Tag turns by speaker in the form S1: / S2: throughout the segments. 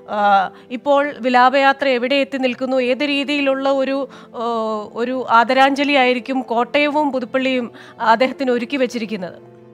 S1: ആ, ഇപ്പോൾ വിലാപയാത്ര എവിടെ എത്തി നിൽക്കുന്നു ഏത് രീതിയിലുള്ള ഒരു ആ, ഒരു ആദരാഞ്ജലി ആയിരിക്കും കോട്ടയവും പുതുപ്പള്ളിയും അദ്ദേഹത്തിന് ഒരുക്കി വെച്ചിരിക്കുന്നത്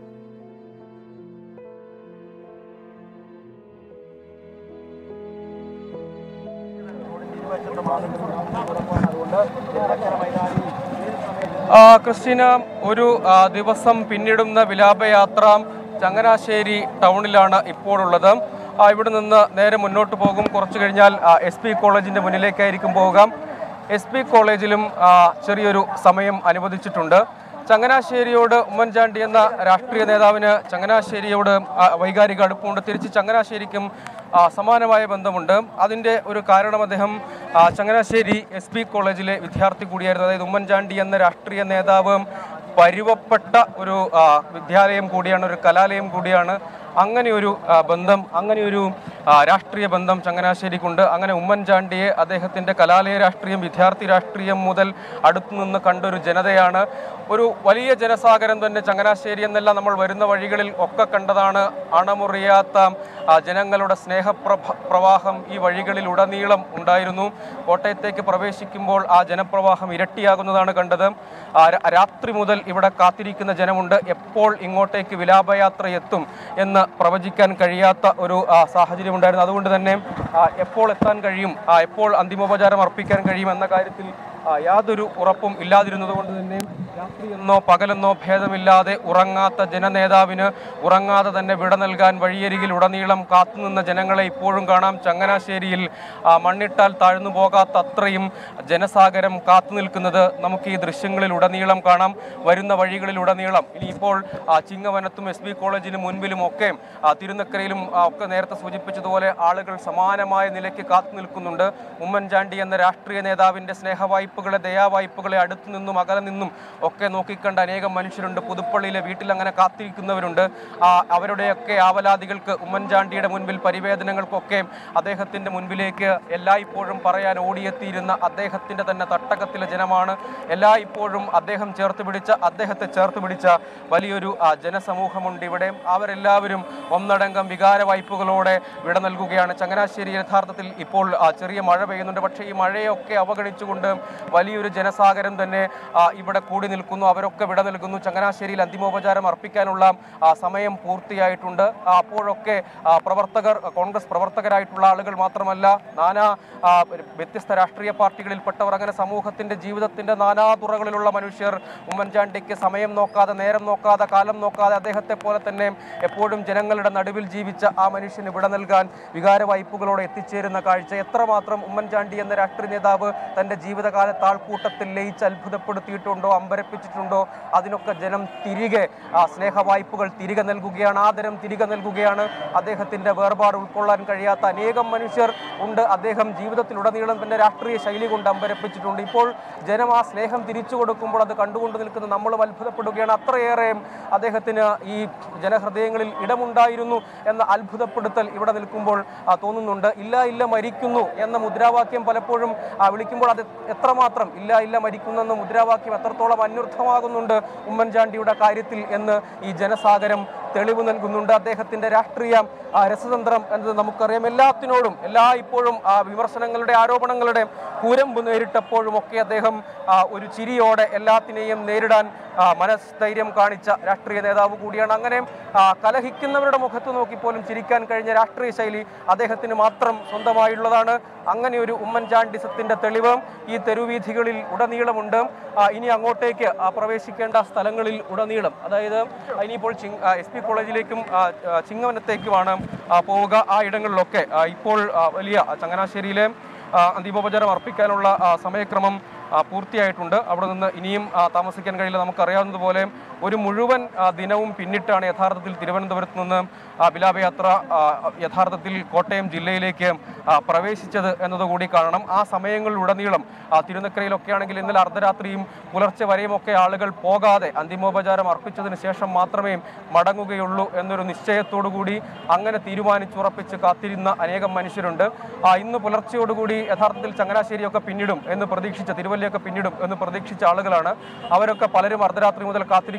S2: ആ, ക്രിസ്റ്റീന ഒരു ആ, ദിവസം പിന്നിടുന്ന വിലാപയാത്ര ചങ്ങനാശ്ശേരി ടൗണിലാണ് ഇപ്പോഴുള്ളത് ആ, ഇവിടെ നിന്ന് നേരെ മുന്നോട്ട് പോകും കുറച്ച് കഴിഞ്ഞാൽ എസ് പി കോളേജിന്റെ മുന്നിലേക്കായിരിക്കും പോവുക എസ് പി കോളേജിലും ആ, ചെറിയൊരു സമയം അനുവദിച്ചിട്ടുണ്ട് ചങ്ങനാശ്ശേരിയോട് ഉമ്മൻചാണ്ടി എന്ന രാഷ്ട്രീയ നേതാവിന് ചങ്ങനാശ്ശേരിയോട് ആ, വൈകാരിക അടുപ്പമുണ്ട് തിരിച്ച് ചങ്ങനാശ്ശേരിക്കും ആ, സമാനമായ ബന്ധമുണ്ട് അതിൻ്റെ ഒരു കാരണം അദ്ദേഹം ആ, ചങ്ങനാശ്ശേരി എസ് പി കോളേജിലെ വിദ്യാർത്ഥി കൂടിയായിരുന്നു അതായത് ഉമ്മൻചാണ്ടി എന്ന രാഷ്ട്രീയ നേതാവ് പരുവപ്പെട്ട ഒരു ആ, വിദ്യാലയം കൂടിയാണ് ഒരു കലാലയം കൂടിയാണ് അങ്ങനെ ഒരു ആ, ബന്ധം അങ്ങനെ ഒരു ആ, രാഷ്ട്രീയ ബന്ധം ചങ്ങനാശ്ശേരിക്കുണ്ട് അങ്ങനെ ഉമ്മൻചാണ്ടിയെ അദ്ദേഹത്തിൻ്റെ കലാലയ രാഷ്ട്രീയം വിദ്യാർത്ഥി രാഷ്ട്രീയം മുതൽ അടുത്തു നിന്ന് കണ്ടൊരു ജനതയാണ് ഒരു വലിയ ജനസാഗരം തന്നെ ചങ്ങനാശ്ശേരി എന്നല്ല നമ്മൾ വരുന്ന വഴികളിൽ ഒക്കെ കണ്ടതാണ് അണമുറിയാത്ത ആ, ജനങ്ങളുടെ സ്നേഹപ്രഭ പ്രവാഹം ഈ വഴികളിൽ ഉടനീളം ഉണ്ടായിരുന്നു കോട്ടയത്തേക്ക് പ്രവേശിക്കുമ്പോൾ ആ ജനപ്രവാഹം ഇരട്ടിയാകുന്നതാണ് കണ്ടത് ആ, ര- രാത്രി മുതൽ ഇവിടെ കാത്തിരിക്കുന്ന ജനമുണ്ട് എപ്പോൾ ഇങ്ങോട്ടേക്ക് വിലാപയാത്ര എത്തും എന്ന് പ്രവചിക്കാൻ കഴിയാത്ത ഒരു ആ, സാഹചര്യം ഉണ്ടായിരുന്നു അതുകൊണ്ട് തന്നെ ആ, എപ്പോൾ എത്താൻ കഴിയും ആ, എപ്പോൾ അന്തിമോപചാരം അർപ്പിക്കാൻ കഴിയും എന്ന കാര്യത്തിൽ ആ, യാതൊരു ഉറപ്പും ഇല്ലാതിരുന്നത് കൊണ്ട് തന്നെ രാത്രിയെന്നോ പകലെന്നോ ഭേദമില്ലാതെ ഉറങ്ങാത്ത ജനനേതാവിന് ഉറങ്ങാതെ തന്നെ വിട നൽകാൻ വഴിയരികിൽ ഉടനീളം കാത്തുനിന്ന ജനങ്ങളെ ഇപ്പോഴും കാണാം ചങ്ങനാശ്ശേരിയിൽ ആ, മണ്ണിട്ടാൽ താഴ്ന്നു പോകാത്ത അത്രയും ജനസാഗരം കാത്തു നിൽക്കുന്നത് നമുക്ക് ഈ ദൃശ്യങ്ങളിൽ ഉടനീളം കാണാം വരുന്ന വഴികളിൽ ഉടനീളം ഇനിയിപ്പോൾ ആ, ചിങ്ങവനത്തും എസ് ബി കോളേജിന് മുൻപിലും ഒക്കെ ആ, തിരുനക്കരയിലും ആ, ഒക്കെ നേരത്തെ സൂചിപ്പിച്ചതുപോലെ ആളുകൾ സമാനമായ നിലയ്ക്ക് കാത്തു നിൽക്കുന്നുണ്ട് ഉമ്മൻചാണ്ടി എന്ന രാഷ്ട്രീയ നേതാവിൻ്റെ സ്നേഹവായ്പകളെ ദയാവായ്പകളെ അടുത്തു നിന്നും അകലെ നിന്നും ഒക്കെ നോക്കിക്കണ്ട അനേകം മനുഷ്യരുണ്ട് പുതുപ്പള്ളിയിലെ വീട്ടിൽ അങ്ങനെ കാത്തിരിക്കുന്നവരുണ്ട് ആ, അവരുടെയൊക്കെ ആവലാതികൾക്ക് ഉമ്മൻചാണ്ടിയുടെ മുൻപിൽ പരിവേദനങ്ങൾക്കൊക്കെ അദ്ദേഹത്തിൻ്റെ മുൻപിലേക്ക് എല്ലായ്പ്പോഴും പറയാൻ ഓടിയെത്തിയിരുന്ന അദ്ദേഹത്തിൻ്റെ തന്നെ തട്ടകത്തിലെ ജനമാണ് എല്ലായ്പ്പോഴും അദ്ദേഹം ചേർത്ത് പിടിച്ച അദ്ദേഹത്തെ ചേർത്ത് പിടിച്ച വലിയൊരു ആ, ജനസമൂഹമുണ്ട് ഇവിടെ അവരെല്ലാവരും ഒന്നടങ്കം വികാര വായ്പകളോടെ വിട നൽകുകയാണ് ചങ്ങനാശ്ശേരി യഥാർത്ഥത്തിൽ ഇപ്പോൾ ആ, ചെറിയ മഴ പെയ്യുന്നുണ്ട് പക്ഷേ ഈ മഴയൊക്കെ അവഗണിച്ചുകൊണ്ട് വലിയൊരു ജനസാഗരം തന്നെ ആ, ഇവിടെ കൂടി നിൽക്കുന്നു അവരൊക്കെ വിട നൽകുന്നു ചങ്ങനാശ്ശേരിയിൽ അന്തിമോപചാരം അർപ്പിക്കാനുള്ള ആ, സമയം പൂർത്തിയായിട്ടുണ്ട് ആ, അപ്പോഴൊക്കെ ആ, പ്രവർത്തകർ കോൺഗ്രസ് പ്രവർത്തകരായിട്ടുള്ള ആളുകൾ മാത്രമല്ല നാനാ ആ, വ്യത്യസ്ത രാഷ്ട്രീയ പാർട്ടികളിൽപ്പെട്ടവർ അങ്ങനെ സമൂഹത്തിന്റെ ജീവിതത്തിന്റെ നാനാ തുറകളിലുള്ള മനുഷ്യർ ഉമ്മൻചാണ്ടിക്ക് സമയം നോക്കാതെ നേരം നോക്കാതെ കാലം നോക്കാതെ അദ്ദേഹത്തെ പോലെ തന്നെ എപ്പോഴും ജനങ്ങളുടെ നടുവിൽ ജീവിച്ച ആ മനുഷ്യന് വിട നൽകാൻ വികാര വായ്പകളോടെ എത്തിച്ചേരുന്ന കാഴ്ച എത്രമാത്രം ഉമ്മൻചാണ്ടി എന്ന രാഷ്ട്രീയ നേതാവ് തന്റെ ജീവിതകാലത്ത് ആൾക്കൂട്ടത്തിൽ ലയിച്ച് അത്ഭുതപ്പെടുത്തിയിട്ടുണ്ടോ അമ്പരപ്പിച്ചിട്ടുണ്ടോ അതിനൊക്കെ ജനം തിരികെ ആ സ്നേഹ വായ്പകൾ തിരികെ നൽകുകയാണ് ആദരം തിരികെ നൽകുകയാണ് അദ്ദേഹത്തിന്റെ വേർപാട് ഉൾക്കൊള്ളാൻ കഴിയാത്ത അനേകം മനുഷ്യർ ഉണ്ട് അദ്ദേഹം ജീവിതത്തിലുടനീളം തന്റെ രാഷ്ട്രീയ ശൈലി കൊണ്ട് അമ്പരപ്പിച്ചിട്ടുണ്ട് ഇപ്പോൾ ജനം ആ സ്നേഹം തിരിച്ചു കൊടുക്കുമ്പോൾ അത് കണ്ടുകൊണ്ട് നിൽക്കുന്ന നമ്മളും അത്ഭുതപ്പെടുകയാണ് അത്രയേറെ അദ്ദേഹത്തിന് ഈ ജനഹൃദയങ്ങളിൽ ഇടമുണ്ടായിരുന്നു എന്ന അത്ഭുതപ്പെടുത്തൽ ഇവിടെ നിൽക്കുമ്പോൾ ആ, തോന്നുന്നുണ്ട് ഇല്ല ഇല്ല മരിക്കുന്നു എന്ന മുദ്രാവാക്യം പലപ്പോഴും ആ, വിളിക്കുമ്പോൾ അത് എത്രമാത്രം ഇല്ല ഇല്ല മരിക്കുന്നു എന്ന മുദ്രാവാക്യം എത്രത്തോളം അന്വർത്ഥമാകുന്നുണ്ട് ഉമ്മൻചാണ്ടിയുടെ കാര്യത്തിൽ എന്ന് ഈ ജനസാഗരം തെളിവ് നൽകുന്നുണ്ട് അദ്ദേഹത്തിന്റെ രാഷ്ട്രീയ ആ, രസതന്ത്രം എന്നത് നമുക്കറിയാം എല്ലാത്തിനോടും എല്ലാ ഇപ്പോഴും ആ, വിമർശനങ്ങളുടെ ആരോപണങ്ങളുടെ കൂരമ്പ് നേരിട്ടപ്പോഴും ഒക്കെ അദ്ദേഹം ആ, ഒരു ചിരിയോടെ എല്ലാത്തിനെയും നേരിടാൻ ആ, മനസ്ഥൈര്യം കാണിച്ച രാഷ്ട്രീയ നേതാവ് കൂടിയാണ് അങ്ങനെ ആ, കലഹിക്കുന്നവരുടെ മുഖത്ത് നോക്കി പോലും ചിരിക്കാൻ കഴിഞ്ഞ രാഷ്ട്രീയ ശൈലി അദ്ദേഹത്തിന് മാത്രം സ്വന്തമായുള്ളതാണ് അങ്ങനെ ഒരു ഉമ്മൻചാണ്ടിസത്തിന്റെ തെളിവ് ഈ തെരുവീഥികളിൽ ഉടനീളമുണ്ട് ആ, ഇനി അങ്ങോട്ടേക്ക് ആ, പ്രവേശിക്കേണ്ട സ്ഥലങ്ങളിൽ ഉടനീളം അതായത് ഇനിയിപ്പോൾ ചിങ് എസ് പി കോളേജിലേക്കും ആ, ആ, ചിങ്ങവനത്തേക്കുമാണ് ആ, പോവുക ആ ഇടങ്ങളിലൊക്കെ ആ, ഇപ്പോൾ ആ, വലിയ ചങ്ങനാശ്ശേരിയിലെ ആ, അന്തിമോപചാരം അർപ്പിക്കാനുള്ള ആ, സമയക്രമം ആ, പൂർത്തിയായിട്ടുണ്ട് അവിടെ നിന്ന് ഇനിയും ആ, താമസിക്കാൻ കഴിയില്ല നമുക്കറിയാവുന്നതുപോലെ ഒരു മുഴുവൻ ആ, ദിനവും പിന്നിട്ടാണ് യഥാർത്ഥത്തിൽ തിരുവനന്തപുരത്ത് നിന്ന് ആ, വിലാപയാത്ര ആ, യഥാർത്ഥത്തിൽ കോട്ടയം ജില്ലയിലേക്ക് ആ, പ്രവേശിച്ചത് എന്നതുകൂടി കാണണം ആ സമയങ്ങളിലുടനീളം ആ, തിരുനക്കരയിലൊക്കെ ആണെങ്കിൽ ഇന്നലെ അർദ്ധരാത്രിയും പുലർച്ചെ വരെയും ഒക്കെ ആളുകൾ പോകാതെ അന്തിമോപചാരം അർപ്പിച്ചതിന് ശേഷം മാത്രമേ മടങ്ങുകയുള്ളൂ എന്നൊരു നിശ്ചയത്തോടു കൂടി അങ്ങനെ തീരുമാനിച്ചുറപ്പിച്ച് കാത്തിരുന്ന അനേകം മനുഷ്യരുണ്ട് ആ, ഇന്ന് പുലർച്ചയോടുകൂടി യഥാർത്ഥത്തിൽ ചങ്ങനാശ്ശേരിയൊക്കെ പിന്നിടും എന്ന് പ്രതീക്ഷിച്ച തിരുവല്ലയൊക്കെ പിന്നിടും എന്ന് പ്രതീക്ഷിച്ച ആളുകളാണ് അവരൊക്കെ പലരും അർദ്ധരാത്രി മുതൽ കാത്തിരിക്കുന്നു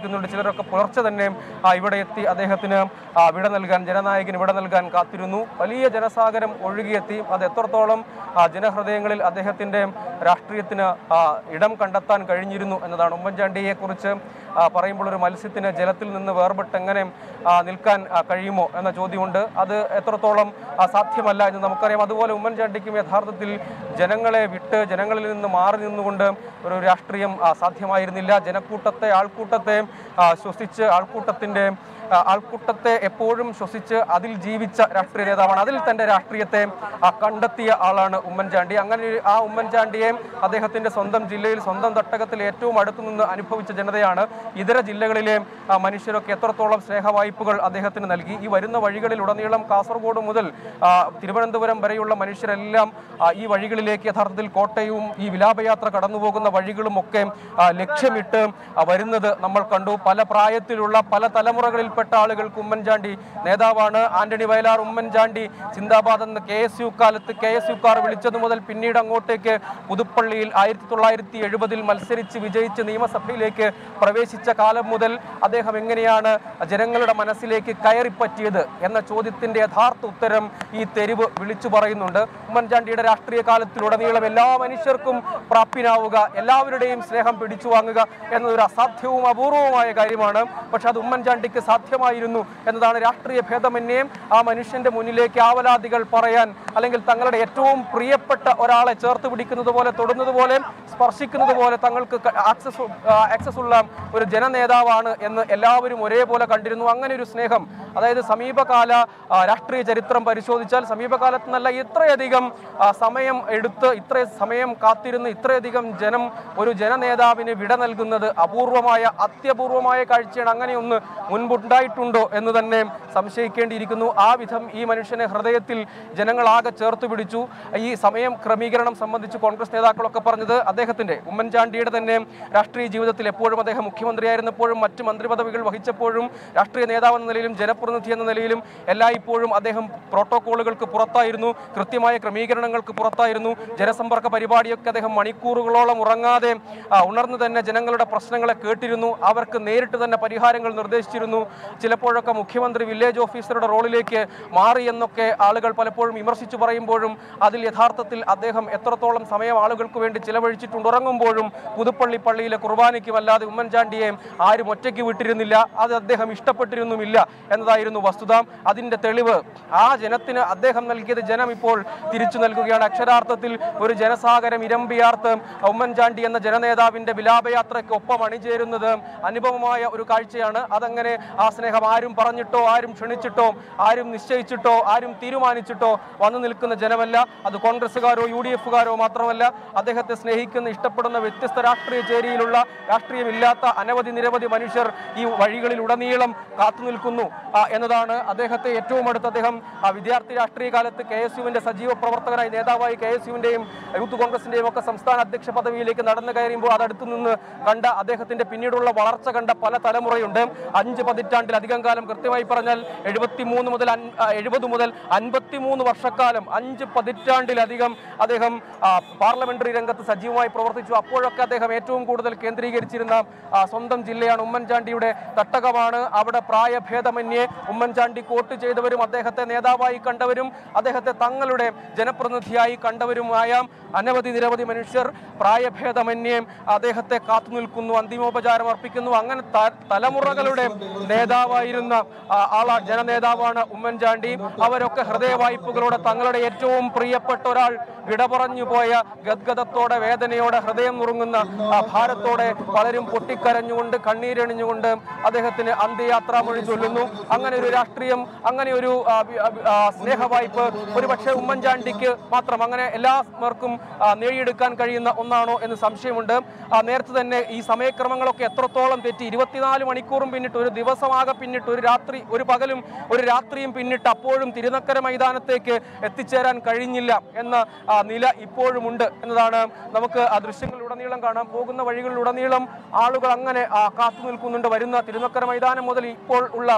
S2: കാത്തിരിക്കുന്നുണ്ട് ചിലരൊക്കെ പുലർച്ചെ തന്നെ ആ, ഇവിടെ എത്തി അദ്ദേഹത്തിന് ആ, വിട നൽകാൻ ജനനായകന് വിട നൽകാൻ കാത്തിരുന്നു വലിയ ജനസാഗരം ഒഴുകിയെത്തി അത് എത്രത്തോളം ആ, ജനഹൃദയങ്ങളിൽ അദ്ദേഹത്തിന്റെ രാഷ്ട്രീയത്തിന് ആ, ഇടം കണ്ടെത്താൻ കഴിഞ്ഞിരുന്നു എന്നതാണ് ഉമ്മൻചാണ്ടിയെ കുറിച്ച് പറയുമ്പോൾ ഒരു മത്സ്യത്തിന് ജലത്തിൽ നിന്ന് വേർപെട്ട് എങ്ങനെ ആ, നിൽക്കാൻ ആ, കഴിയുമോ എന്ന ചോദ്യമുണ്ട് അത് എത്രത്തോളം ആ, സാധ്യമല്ല എന്ന് നമുക്കറിയാം അതുപോലെ ഉമ്മൻചാണ്ടിക്കും യഥാർത്ഥത്തിൽ ജനങ്ങളെ വിട്ട് ജനങ്ങളിൽ നിന്ന് മാറി നിന്നുകൊണ്ട് ഒരു രാഷ്ട്രീയം ആ, സാധ്യമായിരുന്നില്ല ജനക്കൂട്ടത്തെ ആൾക്കൂട്ടത്തെ ആ, ശ്വസിച്ച് ആൾക്കൂട്ടത്തിന്റെ ആ, ആൾക്കൂട്ടത്തെ എപ്പോഴും ശ്വസിച്ച് അതിൽ ജീവിച്ച രാഷ്ട്രീയ നേതാവാണ് അതിൽ തന്റെ രാഷ്ട്രീയത്തെ ആ, കണ്ടെത്തിയ ആളാണ് ഉമ്മൻചാണ്ടി അങ്ങനെ ഒരു- ആ ഉമ്മൻചാണ്ടിയെ അദ്ദേഹത്തിന്റെ സ്വന്തം ജില്ലയിൽ സ്വന്തം തട്ടകത്തിൽ ഏറ്റവും അടുത്തു നിന്ന് അനുഭവിച്ച ജനതയാണ് ഇതര ജില്ലകളിലെ ആ, മനുഷ്യരൊക്കെ എത്രത്തോളം സ്നേഹവായ്പകൾ അദ്ദേഹത്തിന് നൽകി ഈ വരുന്ന വഴികളിൽ ഉടനീളം കാസർഗോഡ് മുതൽ ആ, തിരുവനന്തപുരം വരെയുള്ള മനുഷ്യരെല്ലാം ആ, ഈ വഴികളിലേക്ക് യഥാർത്ഥത്തിൽ കോട്ടയവും ഈ വിലാപയാത്ര കടന്നുപോകുന്ന വഴികളും ഒക്കെ ആ, ലക്ഷ്യമിട്ട് ആ, വരുന്നത് നമ്മൾ കണ്ടു പല പ്രായത്തിലുള്ള പല തലമുറകളിൽപ്പെട്ട ആളുകൾക്ക് ഉമ്മൻചാണ്ടി നേതാവാണ് ആന്റണി വയലാർ ഉമ്മൻചാണ്ടി ചിന്താബാദ് എന്ന് കെ എസ് യു കാലത്ത് കെ എസ് യു കാർ വിളിച്ചതു മുതൽ പിന്നീട് അങ്ങോട്ടേക്ക് പുതുപ്പള്ളിയിൽ ആയിരത്തി തൊള്ളായിരത്തി എഴുപതിൽ മത്സരിച്ച് വിജയിച്ച് നിയമസഭയിലേക്ക് പ്രവേശിച്ച കാലം മുതൽ അദ്ദേഹം എങ്ങനെയാണ് ജനങ്ങളുടെ മനസ്സിലേക്ക് കയറിപ്പറ്റിയത് എന്ന ചോദ്യത്തിന്റെ യഥാർത്ഥ ഉത്തരം ഈ തെരുവ് വിളിച്ചു പറയുന്നുണ്ട് ഉമ്മൻചാണ്ടിയുടെ രാഷ്ട്രീയ കാലത്തിലുടനീളം എല്ലാ മനുഷ്യർക്കും പ്രാപ്യനാവുക എല്ലാവരുടെയും സ്നേഹം പിടിച്ചു വാങ്ങുക എന്നതൊരു അസാധ്യവും അപൂർവവുമായ കാര്യമാണ് പക്ഷെ അത് ഉമ്മൻചാണ്ടിക്ക് സാധ്യമായിരുന്നു എന്നതാണ് രാഷ്ട്രീയ ഭേദമന്യേ ആ മനുഷ്യന്റെ മുന്നിലേക്ക് ആവലാദികൾ പറയാൻ അല്ലെങ്കിൽ തങ്ങളുടെ ഏറ്റവും പ്രിയപ്പെട്ട ഒരാളെ ചേർത്ത് പിടിക്കുന്നത് പോലെ തൊടുന്നത് പോലെ സ്പർശിക്കുന്നത് പോലെ തങ്ങൾക്ക് ആക്സസ് ആക്സസ് ഉള്ള ഒരു ജനനേതാവാണ് എന്ന് എല്ലാവരും ഒരേപോലെ കണ്ടിരുന്നു അങ്ങനെ ഒരു സ്നേഹം അതായത് സമീപകാല ആ, രാഷ്ട്രീയ ചരിത്രം പരിശോധിച്ചാൽ സമീപകാലത്ത് നല്ല ഇത്രയധികം ആ, സമയം എടുത്ത് ഇത്ര സമയം കാത്തിരുന്ന് ഇത്രയധികം ജനം ഒരു ജനനേതാവിന് വിട നൽകുന്നത് അപൂർവമായ അത്യപൂർവമായ കാഴ്ചയാണ് അങ്ങനെയൊന്ന് മുൻപുണ്ടായിട്ടുണ്ടോ എന്ന് തന്നെ സംശയിക്കേണ്ടിയിരിക്കുന്നു ആ വിധം ഈ മനുഷ്യനെ ഹൃദയത്തിൽ ജനങ്ങളാകെ ചേർത്ത് പിടിച്ചു ഈ സമയം ക്രമീകരണം സംബന്ധിച്ച് കോൺഗ്രസ് നേതാക്കളൊക്കെ പറഞ്ഞത് അദ്ദേഹത്തിന്റെ ഉമ്മൻചാണ്ടിയുടെ തന്നെ രാഷ്ട്രീയ ജീവിതത്തിൽ എപ്പോഴും അദ്ദേഹം മുഖ്യമന്ത്രിയായിരുന്നപ്പോഴും മറ്റ് മന്ത്രിപദവികൾ വഹിച്ചപ്പോഴും രാഷ്ട്രീയ നേതാവ് എന്ന നിലയിലും ജനപ്രതിനിധി എന്ന നിലയിലും എല്ലായ്പ്പോഴും അദ്ദേഹം പ്രോട്ടോക്കോളുകൾക്ക് പുറത്തായിരുന്നു കൃത്യമായ ക്രമീകരണങ്ങൾക്ക് പുറത്തായിരുന്നു ജനസമ്പർക്ക പരിപാടിയൊക്കെ അദ്ദേഹം മണിക്കൂറുകളോളം ഉറങ്ങാതെ ആ, ഉണർന്ന് തന്നെ ജനങ്ങളുടെ പ്രശ്നങ്ങളെ കേട്ടിരുന്നു അവർക്ക് നേരിട്ട് തന്നെ പരിഹാരങ്ങൾ നിർദ്ദേശിച്ചിരുന്നു ചിലപ്പോഴൊക്കെ മുഖ്യമന്ത്രി വില്ലേജ് ഓഫീസറുടെ റോളിലേക്ക് മാറി എന്നൊക്കെ ആളുകൾ പലപ്പോഴും വിമർശിച്ചു പറയുമ്പോഴും അതിൽ യഥാർത്ഥത്തിൽ അദ്ദേഹം എത്രത്തോളം സമയം ആളുകൾക്ക് വേണ്ടി ചിലവഴിച്ചിട്ടുണ്ട് ഉറങ്ങുമ്പോഴും പുതുപ്പള്ളി പള്ളിയിലെ കുർബാനയ്ക്കുമല്ലാതെ ഉമ്മൻചാണ്ടിയെ ആരും ഒറ്റയ്ക്ക് വിട്ടിരുന്നില്ല അത് അദ്ദേഹം ഇഷ്ടപ്പെട്ടിരുന്നുമില്ല എന്നതായിരുന്നു വസ്തുത അതിന്റെ തെളിവ് ആ ജനത്തിന് അദ്ദേഹം നൽകിയത് ജനം ഇപ്പോൾ തിരിച്ചു നൽകുകയാണ് അക്ഷരാർത്ഥത്തിൽ ഒരു ജനസാഗരം ഇരമ്പിയാർത്ത് ഉമ്മൻചാണ്ടി എന്ന ജനനേതാവിന്റെ വിലാപയാത്രയ്ക്ക് ഒപ്പം അണിചേരുന്നത് അനുപമമായ ഒരു കാഴ്ചയാണ് അതങ്ങനെ ആ സ്നേഹം ആരും പറഞ്ഞിട്ടോ ആരും ക്ഷണിച്ചിട്ടോ ആരും നിശ്ചയിച്ചിട്ടോ ആരും തീരുമാനിച്ചിട്ടോ വന്നു നിൽക്കുന്ന ജനമല്ല അത് കോൺഗ്രസ്സുകാരോ യു ഡി എഫുകാരോ മാത്രമല്ല അദ്ദേഹത്തെ സ്നേഹിക്കുന്ന ഇഷ്ടപ്പെടുന്ന വ്യത്യസ്ത രാഷ്ട്രീയ ചേരിയിലുള്ള രാഷ്ട്രീയമില്ലാത്ത അനവധി നിരവധി മനുഷ്യർ ഈ വഴികളിൽ ഉടനീളം കാത്തു നിൽക്കുന്നു ആ, എന്നതാണ് അദ്ദേഹത്തെ ഏറ്റവും അടുത്ത് അദ്ദേഹം ആ, വിദ്യാർത്ഥി രാഷ്ട്രീയ കാലത്ത് കെ എസ് യുവിന്റെ സജീവ പ്രവർത്തകനായി നേതാവായി കെ എസ് യുവിന്റെയും യൂത്ത് കോൺഗ്രസിന്റെയും ഒക്കെ സംസ്ഥാന അധ്യക്ഷ പദവിയിലേക്ക് നടന്നു കയറിയുമ്പോൾ അതടുത്തു നിന്ന് കണ്ട അദ്ദേഹത്തിന്റെ പിന്നീടുള്ള വളർച്ച കണ്ട പല തലമുറയുണ്ട് അഞ്ച് പതിറ്റാണ്ടിലധികം കാലം കൃത്യമായി പറഞ്ഞാൽ എഴുപത്തി മൂന്ന് മുതൽ എഴുപത് മുതൽ അൻപത്തിമൂന്ന് വർഷക്കാലം അഞ്ച് പതിറ്റാണ്ടിലധികം അദ്ദേഹം ആ, പാർലമെന്ററി രംഗത്ത് സജീവമായി പ്രവർത്തിച്ചു അപ്പോഴൊക്കെ അദ്ദേഹം ഏറ്റവും കൂടുതൽ കേന്ദ്രീകരിച്ചിരുന്ന ആ, സ്വന്തം ജില്ലയാണ് ഉമ്മൻചാണ്ടിയുടെ തട്ടകമാണ് അവിടെ പ്രായഭേദമന്യേ ഉമ്മൻചാണ്ടി വോട്ട് ചെയ്തവരും അദ്ദേഹത്തെ നേതാവായി കണ്ടവരും അദ്ദേഹത്തെ തങ്ങളുടെ ജനപ്രതിനിധിയായി കണ്ടവരുമായ അനവധി നിരവധി മനുഷ്യർ പ്രായഭേദമന്യേ അദ്ദേഹത്തെ കാത്തു നിൽക്കുന്നു അന്തിമോപചാരം അർപ്പിക്കുന്നു അങ്ങനെ ത- തലമുറകളുടെ നേതാവായിരുന്ന ആ, ആളാ ജനനേതാവാണ് ഉമ്മൻചാണ്ടി അവരൊക്കെ ഹൃദയവായ്പകളോടെ തങ്ങളുടെ ഏറ്റവും പ്രിയപ്പെട്ട ഒരാൾ വിട പറഞ്ഞു പോയ ഗദ്ഗതത്തോടെ വേദനയോടെ ഹൃദയം നുറുങ്ങുന്ന ആ ഭാരത്തോടെ പലരും പൊട്ടിക്കരഞ്ഞുകൊണ്ട് കണ്ണീരണിഞ്ഞുകൊണ്ട് അദ്ദേഹത്തിന് അന്ത്യയാത്രാമൊഴി ചൊല്ലുന്നു അങ്ങനെ ഒരു രാഷ്ട്രീയം അങ്ങനെ ഒരു ആ, വി- ആ, വി- ആ, സ്നേഹവായ്പ ഒരുപക്ഷെ ഉമ്മൻചാണ്ടിക്ക് മാത്രം അങ്ങനെ എല്ലാവർക്കും ആ, നേടിയെടുക്കാൻ കഴിയുന്ന ഒന്നാണോ എന്ന് സംശയമുണ്ട് ആ, നേരത്തെ തന്നെ ഈ സമയക്രമങ്ങളൊക്കെ എത്രത്തോളം തെറ്റി ഇരുപത്തിനാല് മണിക്കൂറും പിന്നിട്ട് ഒരു ദിവസമാകെ പിന്നിട്ട് ഒരു രാത്രി ഒരു പകലും ഒരു രാത്രിയും പിന്നിട്ട് അപ്പോഴും തിരുനക്കര മൈതാനത്തേക്ക് എത്തിച്ചേരാൻ കഴിഞ്ഞില്ല എന്ന ആ, നില ഇപ്പോഴുമുണ്ട് എന്നതാണ് നമുക്ക് ആ ദൃശ്യങ്ങളിലുടനീളം കാണാം പോകുന്ന വഴികളിലുടനീളം ആളുകൾ അങ്ങനെ ആ, കാത്തു നിൽക്കുന്നുണ്ട് വരുന്ന തിരുനക്കര മൈതാനം മുതൽ ഇപ്പോൾ ഉള്ള ചങ്ങനാശ്ശേരി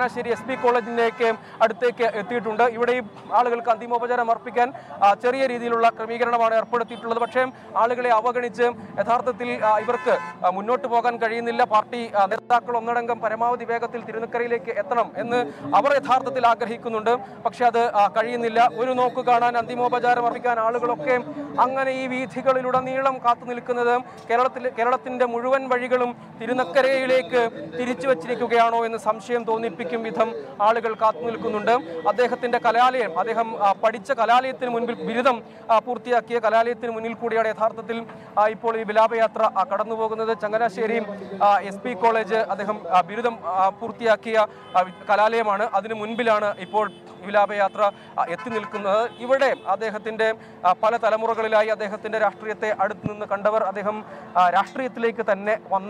S2: ചങ്ങനാശ്ശേരി എസ് പി കോളേജിലേക്ക് അടുത്തേക്ക് എത്തിയിട്ടുണ്ട് ഇവിടെ ഈ ആളുകൾക്ക് അന്തിമോപചാരം അർപ്പിക്കാൻ ആ, ചെറിയ രീതിയിലുള്ള ക്രമീകരണമാണ് ഏർപ്പെടുത്തിയിട്ടുള്ളത് പക്ഷേ ആളുകളെ അവഗണിച്ച് യഥാർത്ഥത്തിൽ ആ, ഇവർക്ക് ആ, മുന്നോട്ട് പോകാൻ കഴിയുന്നില്ല പാർട്ടി ആ, നേതാക്കൾ ഒന്നടങ്കം പരമാവധി വേഗത്തിൽ തിരുനക്കരയിലേക്ക് എത്തണം എന്ന് അവർ യഥാർത്ഥത്തിൽ ആഗ്രഹിക്കുന്നുണ്ട് പക്ഷെ അത് ആ, കഴിയുന്നില്ല ഒരു നോക്ക് കാണാൻ അന്തിമോപചാരം അർപ്പിക്കാൻ ആളുകളൊക്കെ അങ്ങനെ ഈ വീഥികളിലുടനീളം കാത്തു നിൽക്കുന്നത് കേരളത്തിൽ കേരളത്തിന്റെ മുഴുവൻ വഴികളും തിരുനക്കരയിലേക്ക് തിരിച്ചു വച്ചിരിക്കുകയാണോ എന്ന് സംശയം തോന്നിപ്പിക്കും വിധം ആളുകൾ കാത്തു നിൽക്കുന്നുണ്ട് അദ്ദേഹത്തിന്റെ കലാലയം അദ്ദേഹം ആ, പഠിച്ച കലാലയത്തിന് മുൻപിൽ ബിരുദം ആ, പൂർത്തിയാക്കിയ കലാലയത്തിന് മുന്നിൽ കൂടിയാണ് യഥാർത്ഥത്തിൽ ആ, ഇപ്പോൾ ഈ വിലാപയാത്ര ആ, കടന്നു പോകുന്നത് ചങ്ങനാശ്ശേരി എസ് പി കോളേജ് അദ്ദേഹം ആ, ബിരുദം ആ, പൂർത്തിയാക്കിയ ആ, വി- കലാലയമാണ് അതിന് മുൻപിലാണ് ഇപ്പോൾ വിലാപയാത്ര ആ, എത്തി നിൽക്കുന്നത് ഇവിടെ അദ്ദേഹത്തിന്റെ ആ, പല തലമുറകളിലായി അദ്ദേഹത്തിന്റെ രാഷ്ട്രീയത്തെ അടുത്ത് നിന്ന് കണ്ടവർ അദ്ദേഹം ആ, രാഷ്ട്രീയത്തിലേക്ക് തന്നെ വന്ന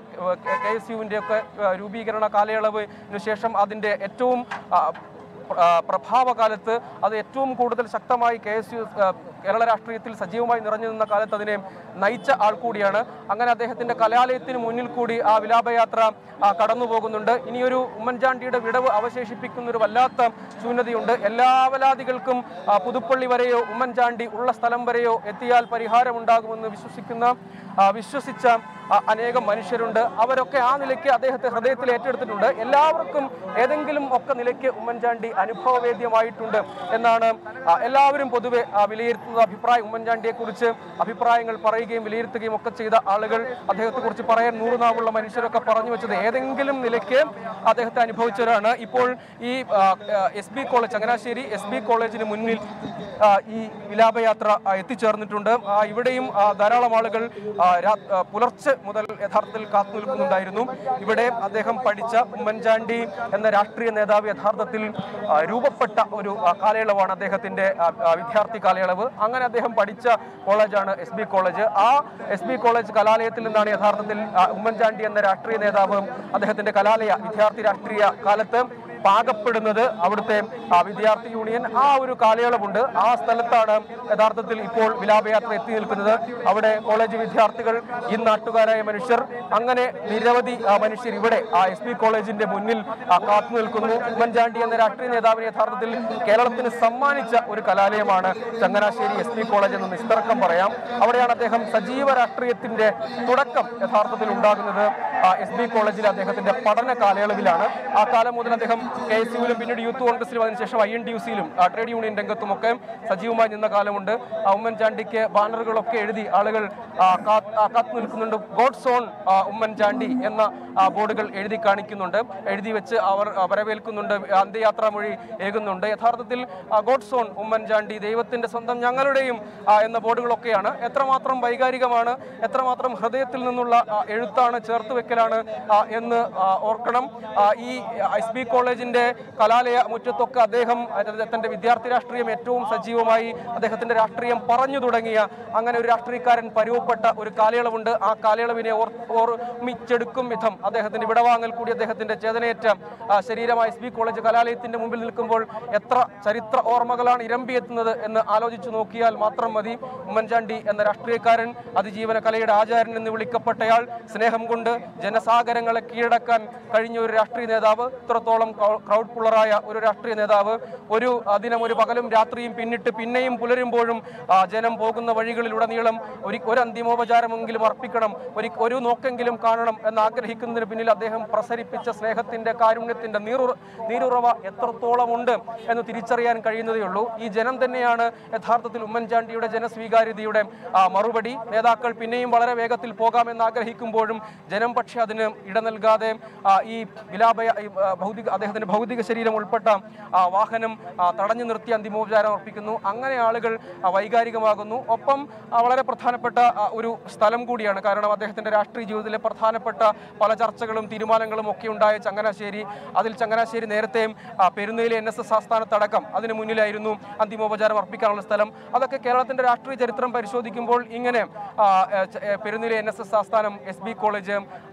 S2: കെ എസ് യുവിൻ്റെ ഒക്കെ ആ, രൂപീകരണ കാലയളവിന് ശേഷം അതിന്റെ ഏറ്റവും ആ, ആ, പ്രഭാവകാലത്ത് അത് ഏറ്റവും കൂടുതൽ ശക്തമായി കെ എസ് യു കേരള രാഷ്ട്രീയത്തിൽ സജീവമായി നിറഞ്ഞു നിന്ന കാലത്ത് അതിനെ നയിച്ച ആൾ കൂടിയാണ് അങ്ങനെ അദ്ദേഹത്തിന്റെ കലാലയത്തിന് മുന്നിൽ കൂടി ആ വിലാപയാത്ര ആ, കടന്നു പോകുന്നുണ്ട് ഇനിയൊരു ഉമ്മൻചാണ്ടിയുടെ വിടവ് അവശേഷിപ്പിക്കുന്ന ഒരു വല്ലാത്ത ശൂന്യതയുണ്ട് എല്ലാ അവലാദികൾക്കും ആ, പുതുപ്പള്ളി വരെയോ ഉമ്മൻചാണ്ടി ഉള്ള സ്ഥലം വരെയോ എത്തിയാൽ പരിഹാരമുണ്ടാകുമെന്ന് വിശ്വസിക്കുന്ന ആ, വിശ്വസിച്ച ആ, അനേകം മനുഷ്യരുണ്ട് അവരൊക്കെ ആ നിലയ്ക്ക് അദ്ദേഹത്തെ ഹൃദയത്തിൽ ഏറ്റെടുത്തിട്ടുണ്ട് എല്ലാവർക്കും ഏതെങ്കിലും ഒക്കെ നിലയ്ക്ക് ഉമ്മൻചാണ്ടി അനുഭവവേദ്യമായിട്ടുണ്ട് എന്നാണ് ആ, എല്ലാവരും പൊതുവെ ആ, വിലയിരുത്തുന്ന അഭിപ്രായം ഉമ്മൻചാണ്ടിയെ കുറിച്ച് അഭിപ്രായങ്ങൾ പറയുകയും വിലയിരുത്തുകയും ഒക്കെ ചെയ്ത ആളുകൾ അദ്ദേഹത്തെ കുറിച്ച് പറയാൻ നൂറുനാവുള്ള മനുഷ്യരൊക്കെ പറഞ്ഞു വെച്ചത് ഏതെങ്കിലും നിലയ്ക്ക് അദ്ദേഹത്തെ അനുഭവിച്ചവരാണ് ഇപ്പോൾ ഈ S B college Changanassery S B കോളേജിന് മുന്നിൽ ആ, ഈ വിലാപയാത്ര ആ, എത്തിച്ചേർന്നിട്ടുണ്ട് ആ, ഇവിടെയും ആ, ധാരാളം ആളുകൾ ആ, രാ- ആ, പുലർച്ചെ മുതൽ യഥാർത്ഥത്തിൽ കാത്തു നിൽക്കുന്നുണ്ടായിരുന്നു ഇവിടെ അദ്ദേഹം പഠിച്ച ഉമ്മൻചാണ്ടി എന്ന രാഷ്ട്രീയ നേതാവ് യഥാർത്ഥത്തിൽ ആ, രൂപപ്പെട്ട ഒരു ആ, കാലയളവാണ് അദ്ദേഹത്തിന്റെ ആ, ആ, വിദ്യാർത്ഥി കാലയളവ് അങ്ങനെ അദ്ദേഹം പഠിച്ച കോളേജാണ് എസ് ബി കോളേജ് ആ എസ് ബി കോളേജ് കലാലയത്തിൽ നിന്നാണ് യഥാർത്ഥത്തിൽ ആ, ഉമ്മൻചാണ്ടി എന്ന രാഷ്ട്രീയ നേതാവ് അദ്ദേഹത്തിന്റെ കലാലയ വിദ്യാർത്ഥി രാഷ്ട്രീയ കാലത്ത് പാകപ്പെടുന്നത് അവിടുത്തെ ആ, വിദ്യാർത്ഥി യൂണിയൻ ആ ഒരു കാലയളവുണ്ട് ആ സ്ഥലത്താണ് യഥാർത്ഥത്തിൽ ഇപ്പോൾ വിലാപയാത്ര എത്തി നിൽക്കുന്നത് അവിടെ കോളേജ് വിദ്യാർത്ഥികൾ ഈ നാട്ടുകാരായ മനുഷ്യർ അങ്ങനെ നിരവധി ആ, മനുഷ്യർ ഇവിടെ ആ എസ് പി കോളേജിന്റെ മുന്നിൽ ആ, കാത്തു നിൽക്കുന്നു ഉമ്മൻചാണ്ടി എന്ന രാഷ്ട്രീയ നേതാവിനെ യഥാർത്ഥത്തിൽ കേരളത്തിന് സമ്മാനിച്ച ഒരു കലാലയമാണ് ചങ്ങനാശ്ശേരി എസ് പി കോളേജ് എന്ന് നിസ്തർക്കം പറയാം അവിടെയാണ് അദ്ദേഹം സജീവ രാഷ്ട്രീയത്തിന്റെ തുടക്കം യഥാർത്ഥത്തിൽ ഉണ്ടാകുന്നത് എസ് ബി കോളേജിൽ അദ്ദേഹത്തിന്റെ പഠന കാലയളവിലാണ് ആ കാലം മുതൽ അദ്ദേഹം കെ എസ് യുവിലും പിന്നീട് യൂത്ത് കോൺഗ്രസിലും അതിനുശേഷം ഐ എൻ ടി യു സിയിലും ട്രേഡ് യൂണിയൻ രംഗത്തുമൊക്കെ സജീവമായി നിന്ന കാലമുണ്ട് ആ ഉമ്മൻചാണ്ടിക്ക് ബാനറുകളൊക്കെ എഴുതി ആളുകൾ ആ, കാത്ത് ആ, കാത്തു നിൽക്കുന്നുണ്ട് ഗോഡ്സ് ഓൺ ഉമ്മൻചാണ്ടി എന്ന ആ, ബോർഡുകൾ എഴുതി കാണിക്കുന്നുണ്ട് എഴുതി വെച്ച് അവർ ആ, വരവേൽക്കുന്നുണ്ട് അന്ത്യയാത്രാ മൊഴി ഏകുന്നുണ്ട് യഥാർത്ഥത്തിൽ ഗോഡ്സ് ഓൺ ഉമ്മൻചാണ്ടി ദൈവത്തിന്റെ സ്വന്തം ഞങ്ങളുടെയും ആ, എന്ന ബോർഡുകളൊക്കെയാണ് എത്രമാത്രം വൈകാരികമാണ് എത്രമാത്രം ഹൃദയത്തിൽ നിന്നുള്ള ആ, എഴുത്താണ് ചേർത്ത് വെക്കലാണ് ആ, എന്ന് ആ, ഓർക്കണം ആ, ഈ എസ് ബി കോളേജിന്റെ കലാലയ മുറ്റത്തൊക്കെ അദ്ദേഹം അതായത് തന്റെ വിദ്യാർത്ഥി രാഷ്ട്രീയം ഏറ്റവും സജീവമായി അദ്ദേഹത്തിന്റെ രാഷ്ട്രീയം പറഞ്ഞു തുടങ്ങിയ അങ്ങനെ ഒരു രാഷ്ട്രീയക്കാരൻ പരുവപ്പെട്ട ഒരു കാലയളവുണ്ട് ആ കാലയളവിനെ ഓർ ഓർമ്മിച്ചെടുക്കും വിധം അദ്ദേഹത്തിന്റെ വിടവാങ്ങൽ കൂടി അദ്ദേഹത്തിന്റെ ചേതനയേറ്റ ആ, ശരീരമായ എസ് ബി കോളേജ് കലാലയത്തിന്റെ മുമ്പിൽ നിൽക്കുമ്പോൾ എത്ര ചരിത്ര ഓർമ്മകളാണ് ഇരമ്പിയെത്തുന്നത് എന്ന് ആലോചിച്ചു നോക്കിയാൽ മാത്രം മതി ഉമ്മൻചാണ്ടി എന്ന രാഷ്ട്രീയക്കാരൻ അതിജീവന കലയുടെ ആചാര്യൻ എന്ന് വിളിക്കപ്പെട്ടയാൾ സ്നേഹം കൊണ്ട് ജനസാഗരങ്ങളെ കീഴടക്കാൻ കഴിഞ്ഞ ഒരു രാഷ്ട്രീയ നേതാവ് ഇത്രത്തോളം ക്രൗഡ് പുള്ളറായ ഒരു രാഷ്ട്രീയ നേതാവ് ഒരു ആ, ദിനം ഒരു പകലും രാത്രിയും പിന്നിട്ട് പിന്നെയും പുലരുമ്പോഴും ആ, ജനം പോകുന്ന വഴികളിലുടനീളം ഒരു ഒരു അന്തിമോപചാരമെങ്കിലും അർപ്പിക്കണം ഒരു ഒരു നോക്കെങ്കിലും കാണണം എന്ന് ആഗ്രഹിക്കുന്നതിന് പിന്നിൽ അദ്ദേഹം പ്രസരിപ്പിച്ച സ്നേഹത്തിന്റെ കാരുണ്യത്തിന്റെ നീറുറ നീരുറവ എത്രത്തോളം ഉണ്ട് എന്ന് തിരിച്ചറിയാൻ കഴിയുന്നതേ ഉള്ളൂ ഈ ജനം തന്നെയാണ് യഥാർത്ഥത്തിൽ ഉമ്മൻചാണ്ടിയുടെ ജനസ്വീകാര്യതയുടെ ആ, മറുപടി നേതാക്കൾ പിന്നെയും വളരെ വേഗത്തിൽ പോകാമെന്ന് ആഗ്രഹിക്കുമ്പോഴും ജനം പക്ഷേ അതിന് ഇട നൽകാതെ ആ, ഈ വിലാപയ ഈ, ആ, ഭൗതിക അദ്ദേഹത്തിന്റെ ഭൗതിക ശരീരം ഉൾപ്പെട്ട ആ, വാഹനം ആ, തടഞ്ഞു നിർത്തി അന്തിമോപചാരം അർപ്പിക്കുന്നു അങ്ങനെ ആളുകൾ ആ, വൈകാരികമാകുന്നു ഒപ്പം ആ, വളരെ പ്രധാനപ്പെട്ട ആ, ഒരു സ്ഥലം കൂടിയാണ് കാരണം അദ്ദേഹത്തിന്റെ രാഷ്ട്രീയ ജീവിതത്തിലെ പ്രധാനപ്പെട്ട പല ചർച്ചകളും തീരുമാനങ്ങളും ഒക്കെ ഉണ്ടായ ചങ്ങനാശ്ശേരി അതിൽ ചങ്ങനാശ്ശേരി നേരത്തെയും ആ, പെരുന്നയിലെ എൻ എസ് എസ് ആസ്ഥാനത്തടക്കം അതിന് മുന്നിലായിരുന്നു അന്തിമോപചാരം അർപ്പിക്കാനുള്ള സ്ഥലം അതൊക്കെ കേരളത്തിന്റെ രാഷ്ട്രീയ ചരിത്രം പരിശോധിക്കുമ്പോൾ ഇങ്ങനെ ആ, ഏ, ച- ഏ, പെരുന്നയിലെ എൻ എസ് എസ് ആസ്ഥാനം എസ് ബി കോളേജ്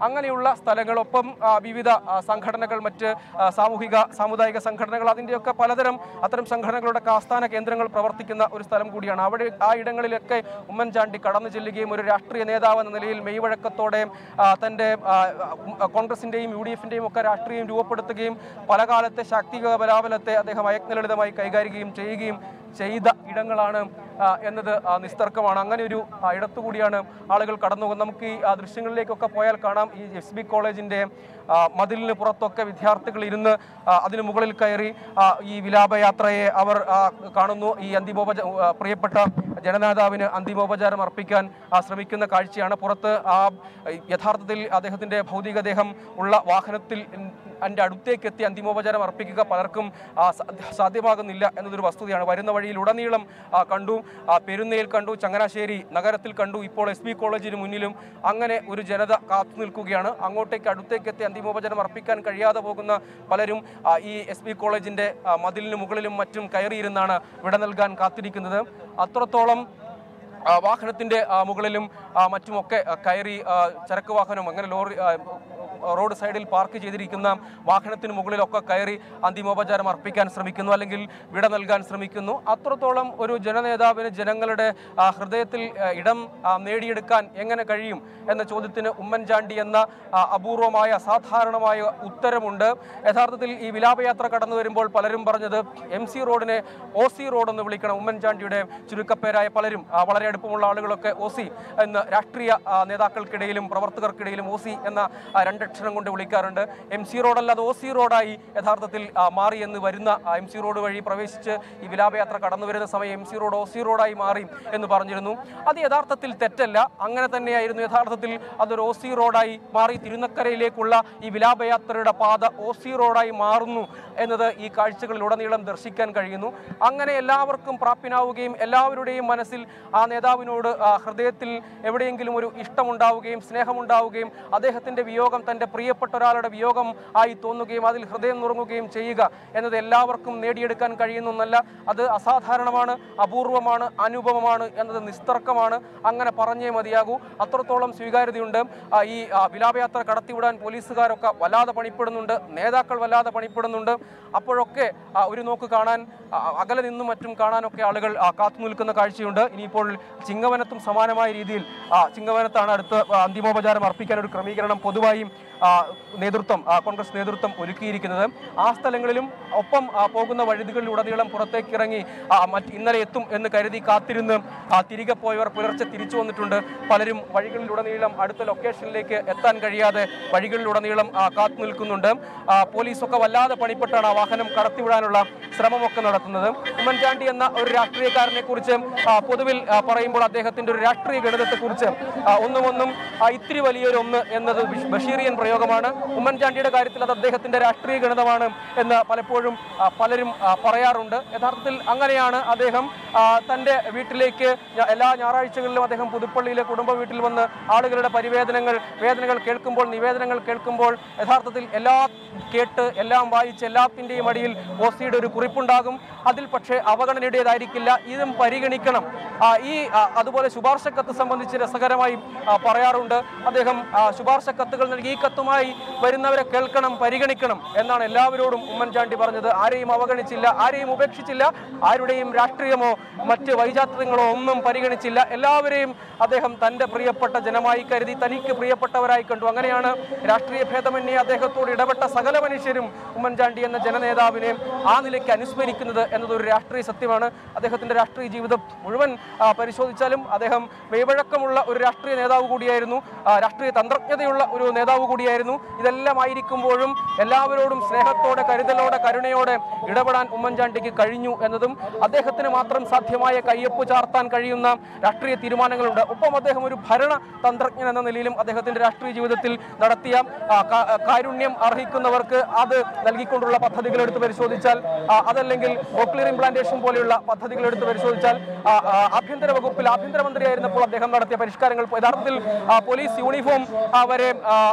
S2: അങ്ങനെയുള്ള സ്ഥലങ്ങളൊപ്പം ആ, വിവിധ ആ, സംഘടനകൾ മറ്റ് ആ, സാമൂഹിക സാമുദായിക സംഘടനകൾ അതിൻ്റെയൊക്കെ പലതരം അത്തരം സംഘടനകളുടെ ഒക്കെ ആസ്ഥാന കേന്ദ്രങ്ങൾ പ്രവർത്തിക്കുന്ന ഒരു സ്ഥലം കൂടിയാണ് അവിടെ ആ ഇടങ്ങളിലൊക്കെ ഉമ്മൻചാണ്ടി കടന്നു ചെല്ലുകയും ഒരു രാഷ്ട്രീയ നേതാവ് എന്ന നിലയിൽ മെയ്വഴക്കത്തോടെ ആ, തൻ്റെ ആ, ഉം, കോൺഗ്രസിൻ്റെയും യു ഡി എഫിൻ്റെയും ഒക്കെ രാഷ്ട്രീയം രൂപപ്പെടുത്തുകയും പല കാലത്തെ ശാക്തിക ബലാബലത്തെ അദ്ദേഹം അയജ്ഞലളിതമായി കൈകാര്യം ചെയ്യുകയും ചെയ്ത ഇടങ്ങളാണ് ആ, എന്നത് ആ, നിസ്തർക്കമാണ് അങ്ങനെ ഒരു ആ, ഇടത്തുകൂടിയാണ് ആളുകൾ കടന്നു പോകുന്നത് നമുക്ക് ഈ ആ, ദൃശ്യങ്ങളിലേക്കൊക്കെ പോയാൽ കാണാം ഈ എസ് ബി കോളേജിൻ്റെ ആ, മതിലിന് പുറത്തൊക്കെ വിദ്യാർത്ഥികൾ ഇരുന്ന് ആ, അതിന് മുകളിൽ കയറി ആ, ഈ വിലാപയാത്രയെ അവർ ആ, കാണുന്നു ഈ അന്തിമോപച ആ, പ്രിയപ്പെട്ട ജനനേതാവിന് അന്തിമോപചാരം അർപ്പിക്കാൻ ആ, ശ്രമിക്കുന്ന കാഴ്ചയാണ് പുറത്ത് ആ യഥാർത്ഥത്തിൽ അദ്ദേഹത്തിൻ്റെ ഭൗതികദേഹം ഉള്ള വാഹനത്തിൽ എൻ്റെ അടുത്തേക്ക് എത്തി അന്തിമോപചാരം അർപ്പിക്കുക പലർക്കും ആ, സാ- സാധ്യമാകുന്നില്ല എന്നതൊരു വസ്തുതയാണ് വരുന്ന വഴിയിൽ ഉടനീളം ആ, കണ്ടു ആ, പെരുന്നയിൽ കണ്ടു ചങ്ങനാശ്ശേരി നഗരത്തിൽ കണ്ടു ഇപ്പോൾ എസ് ബി കോളേജിന് മുന്നിലും അങ്ങനെ ഒരു ജനത കാത്തു നിൽക്കുകയാണ് അങ്ങോട്ടേക്ക് അടുത്തേക്ക് എത്തി അന്തിമോപചാരം അർപ്പിക്കാൻ കഴിയാതെ പോകുന്ന പലരും ആ, ഈ എസ് ബി കോളേജിൻ്റെ ആ, മതിലിന് മുകളിലും മറ്റും കയറിയിരുന്നാണ് വിട നൽകാൻ കാത്തിരിക്കുന്നത് അത്രത്തോളം ആ, വാഹനത്തിന്റെ ആ, മുകളിലും ആ, മറ്റുമൊക്കെ ആ, കയറി ആ, ചരക്ക് വാഹനം അങ്ങനെ ലോറി ആ, റോഡ് സൈഡിൽ പാർക്ക് ചെയ്തിരിക്കുന്ന വാഹനത്തിന് മുകളിലൊക്കെ കയറി അന്തിമോപചാരം അർപ്പിക്കാൻ ശ്രമിക്കുന്നു അല്ലെങ്കിൽ വിട നൽകാൻ ശ്രമിക്കുന്നു അത്രത്തോളം ഒരു ജനനേതാവിന് ജനങ്ങളുടെ ആ, ഹൃദയത്തിൽ ആ, ഇടം ആ, നേടിയെടുക്കാൻ എങ്ങനെ കഴിയും എന്ന ചോദ്യത്തിന് ഉമ്മൻചാണ്ടി എന്ന ആ, അപൂർവമായ അസാധാരണമായ ഉത്തരമുണ്ട് യഥാർത്ഥത്തിൽ ഈ വിലാപയാത്ര കടന്നു വരുമ്പോൾ പലരും പറഞ്ഞത് എം സി റോഡിനെ ഒ സി റോഡ് എന്ന് വിളിക്കണം ഉമ്മൻചാണ്ടിയുടെ ചുരുക്കപ്പേരായ പലരും ആ, വളരെ അടുപ്പമുള്ള ആളുകളൊക്കെ ഒ സി എന്ന് രാഷ്ട്രീയ ആ, നേതാക്കൾക്കിടയിലും പ്രവർത്തകർക്കിടയിലും ഒ സി എന്ന ആ, രണ്ടക്ഷരം കൊണ്ട് വിളിക്കാറുണ്ട് എം സി റോഡല്ലാതെ ഒ സി റോഡായി യഥാർത്ഥത്തിൽ ആ, മാറി എന്ന് വരുന്ന എം സി റോഡ് വഴി പ്രവേശിച്ച് ഈ വിലാപയാത്ര കടന്നു വരുന്ന സമയം M C road O C റോഡായി മാറി എന്ന് പറഞ്ഞിരുന്നു അത് യഥാർത്ഥത്തിൽ തെറ്റല്ല അങ്ങനെ തന്നെയായിരുന്നു യഥാർത്ഥത്തിൽ അതൊരു ഒ സി റോഡായി മാറി തിരുനക്കരയിലേക്കുള്ള ഈ വിലാപയാത്രയുടെ പാത ഒ സി റോഡായി മാറുന്നു എന്നത് ഈ കാഴ്ചകളിലുടനീളം ദർശിക്കാൻ കഴിയുന്നു അങ്ങനെ എല്ലാവർക്കും പ്രാപ്യനാവുകയും എല്ലാവരുടെയും മനസ്സിൽ ആ നേതാവിനോട് ആ ഹൃദയത്തിൽ എവിടെയെങ്കിലും ഒരു ഇഷ്ടമുണ്ടാവുകയും സ്നേഹമുണ്ടാവുകയും അദ്ദേഹത്തിൻ്റെ വിയോഗം തൻ്റെ പ്രിയപ്പെട്ട ഒരാളുടെ വിയോഗം ആയി തോന്നുകയും അതിൽ ഹൃദയം നുറങ്ങുകയും ചെയ്യുക എന്നത് എല്ലാവർക്കും നേടിയെടുക്കാൻ കഴിയുന്ന ഒന്നല്ല അത് അസാധാരണമാണ് അപൂർവമാണ് അനുപമമാണ് എന്നത് നിസ്തർക്കമാണ് അങ്ങനെ പറഞ്ഞേ മതിയാകൂ അത്രത്തോളം സ്വീകാര്യതയുണ്ട് ആ, ഈ ആ, വിലാപയാത്ര കടത്തിവിടാൻ പോലീസുകാരൊക്കെ വല്ലാതെ പണിപ്പെടുന്നുണ്ട് നേതാക്കൾ വല്ലാതെ പണിപ്പെടുന്നുണ്ട് അപ്പോഴൊക്കെ ആ, ഒരു നോക്ക് കാണാൻ ആ, അകലെ നിന്നും മറ്റും കാണാനൊക്കെ ആളുകൾ ആ, കാത്തു നിൽക്കുന്ന കാഴ്ചയുണ്ട് ഇനിയിപ്പോൾ ചിങ്ങവനത്തും സമാനമായ രീതിയിൽ ആ, ചിങ്ങവനത്താണ് അടുത്ത് ആ, അന്തിമോപചാരം അർപ്പിക്കാൻ ഒരു ക്രമീകരണം പൊതുവായും ആ, നേതൃത്വം ആ, കോൺഗ്രസ് നേതൃത്വം ഒരുക്കിയിരിക്കുന്നത് ആ സ്ഥലങ്ങളിലും ഒപ്പം ആ, പോകുന്ന വഴുതികളിലുടനീളം പുറത്തേക്ക് ഇറങ്ങി ആ, മറ്റ് ഇന്നലെ എത്തും എന്ന് കരുതി കാത്തിരുന്ന് ആ, തിരികെ പോയവർ പുലർച്ചെ തിരിച്ചു വന്നിട്ടുണ്ട് പലരും വഴികളിലുടനീളം അടുത്ത ലൊക്കേഷനിലേക്ക് എത്താൻ കഴിയാതെ വഴികളിലുടനീളം ആ, കാത്തു നിൽക്കുന്നുണ്ട് ആ, പോലീസൊക്കെ വല്ലാതെ പണിപ്പെട്ടാണ് ആ വാഹനം കടത്തിവിടാനുള്ള ശ്രമമൊക്കെ നടത്തുന്നത് ഉമ്മൻചാണ്ടി എന്ന ഒരു രാഷ്ട്രീയക്കാരനെ കുറിച്ച് ആ, പൊതുവിൽ ആ, പറയുമ്പോൾ അദ്ദേഹത്തിന്റെ ഒരു രാഷ്ട്രീയ ഗണിതത്തെക്കുറിച്ച് ആ, ഒന്നും ഒന്നും ആ, ഇത്തിരി വലിയൊരു ഒന്ന് എന്നത് ബഷ്- ബഷീറിയൻ പ്രയോഗമാണ് ഉമ്മൻചാണ്ടിയുടെ കാര്യത്തിൽ അത് അദ്ദേഹത്തിന്റെ രാഷ്ട്രീയ ഗണിതമാണ് എന്ന് പലപ്പോഴും ആ, പലരും ആ, പറയാറുണ്ട് യഥാർത്ഥത്തിൽ അങ്ങനെയാണ് അദ്ദേഹം ആ, തന്റെ വീട്ടിലേക്ക് ഞ- എല്ലാ ഞായറാഴ്ചകളിലും അദ്ദേഹം പുതുപ്പള്ളിയിലെ കുടുംബ വീട്ടിൽ വന്ന് ആളുകളുടെ പരിവേദനങ്ങൾ വേദനകൾ കേൾക്കുമ്പോൾ നിവേദനങ്ങൾ കേൾക്കുമ്പോൾ യഥാർത്ഥത്തിൽ എല്ലാ കേട്ട് എല്ലാം വായിച്ച് എല്ലാത്തിൻ്റെയും അടിയിൽ ഓസിയുടെ ഒരു കുറിപ്പുണ്ടാകും അതിൽ പക്ഷേ അവഗണനയുടേതായിരിക്കില്ല ഇതും പരിഗണിക്കണം ആ, ഈ ആ, അതുപോലെ ശുപാർശ കത്ത് സംബന്ധിച്ച് രസകരമായി ആ, പറയാറുണ്ട് അദ്ദേഹം ആ, ശുപാർശ കത്തുകൾ നൽകി ഈ കത്തുമായി വരുന്നവരെ കേൾക്കണം പരിഗണിക്കണം എന്നാണ് എല്ലാവരോടും ഉമ്മൻചാണ്ടി പറഞ്ഞത് ആരെയും അവഗണിച്ചില്ല ആരെയും ഉപേക്ഷിച്ചില്ല ആരുടെയും രാഷ്ട്രീയമോ മറ്റ് വൈജാത്യങ്ങളോ ഒന്നും പരിഗണിച്ചില്ല എല്ലാവരെയും അദ്ദേഹം തൻ്റെ പ്രിയപ്പെട്ട ജനമായി കരുതി തനിക്ക് പ്രിയപ്പെട്ടവരായി കണ്ടു അങ്ങനെയാണ് രാഷ്ട്രീയ ഭേദമന്യേ അദ്ദേഹത്തോട് ഇടപെട്ട സകല മനുഷ്യരും ഉമ്മൻചാണ്ടി എന്ന ജനനേതാവിനെ ആ നിലയ്ക്ക് അനുസ്മരിക്കുന്നത് എന്നതൊരു രാഷ്ട്രീയ സത്യമാണ് അദ്ദേഹത്തിൻ്റെ രാഷ്ട്രീയ ജീവിതം മുഴുവൻ ആ, പരിശോധിച്ചാലും അദ്ദേഹം മെയ്വഴക്കമുള്ള ഒരു രാഷ്ട്രീയ നേതാവ് കൂടിയായിരുന്നു ആ, രാഷ്ട്രീയ തന്ത്രജ്ഞതയുള്ള ഒരു നേതാവ് കൂടിയായിരുന്നു ഇതെല്ലാം ആയിരിക്കുമ്പോഴും എല്ലാവരോടും സ്നേഹത്തോടെ കരുതലോടെ കരുണയോടെ ഇടപെടാൻ ഉമ്മൻചാണ്ടിക്ക് കഴിഞ്ഞു എന്നതും അദ്ദേഹത്തിന് മാത്രം സാധ്യമായ കയ്യൊപ്പ് ചാർത്താൻ കഴിയുന്ന രാഷ്ട്രീയ തീരുമാനങ്ങളുണ്ട് ഒപ്പം അദ്ദേഹം ഒരു ഭരണ തന്ത്രജ്ഞൻ എന്ന നിലയിലും അദ്ദേഹത്തിന്റെ രാഷ്ട്രീയ ജീവിതത്തിൽ നടത്തിയ ആ, കാ- കാരുണ്യം അർഹിക്കുന്നവർക്ക് അത് നൽകിക്കൊണ്ടുള്ള പദ്ധതികൾ എടുത്ത് പരിശോധിച്ചാൽ ആ, അതല്ലെങ്കിൽ ഓക്ലിയർ ഇംപ്ലാന്റേഷൻ പോലെയുള്ള പദ്ധതികൾ എടുത്ത് പരിശോധിച്ചാൽ ആ, ആ, ആഭ്യന്തര വകുപ്പിൽ ആഭ്യന്തരമന്ത്രിയായിരുന്നപ്പോൾ അദ്ദേഹം നടത്തിയ പരിഷ്കാരങ്ങൾ യഥാർത്ഥത്തിൽ ആ, പോലീസ് യൂണിഫോം ആ, വരെ ആ, മാറ്റിയ